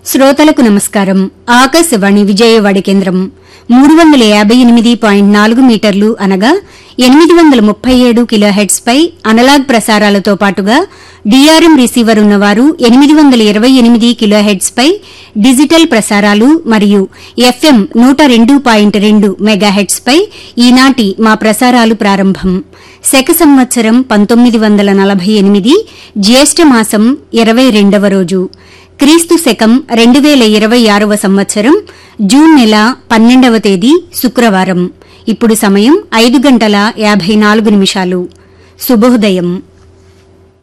శ్రోతలకు నమస్కారం ఆకాశవాణి విజయవాడ కేంద్రం మూడు వందల యాభై ఎనిమిది పాయింట్ నాలుగు మీటర్లు అనగా ఎనిమిది వందల ముప్పై ఏడు కిలోహెడ్స్ పై అనలాగ్ ప్రసారాలతో పాటుగా డీఆర్ఎం రిసీవర్ ఉన్నవారు ఎనిమిది వందల ఇరవై ఎనిమిది కిలోహెడ్స్ పై డిజిటల్ ప్రసారాలు మరియు ఎఫ్ఎం నూట రెండు పాయింట్ రెండు మెగాహెడ్స్ పై ఈనాటి మా ప్రసారాలు ప్రారంభం శక సంవత్సరం పంతొమ్మిది వందల నలభై ఎనిమిది జ్యేష్ఠ మాసం ఇరవై రెండవ రోజు క్రీస్తు శకం రెండు వేల ఇరవై ఆరవ సంవత్సరం జూన్ నెల పన్నెండవ తేదీ శుక్రవారం ఇప్పుడు సమయం ఐదు గంటల యాభై నాలుగు నిమిషాలు శుభోదయం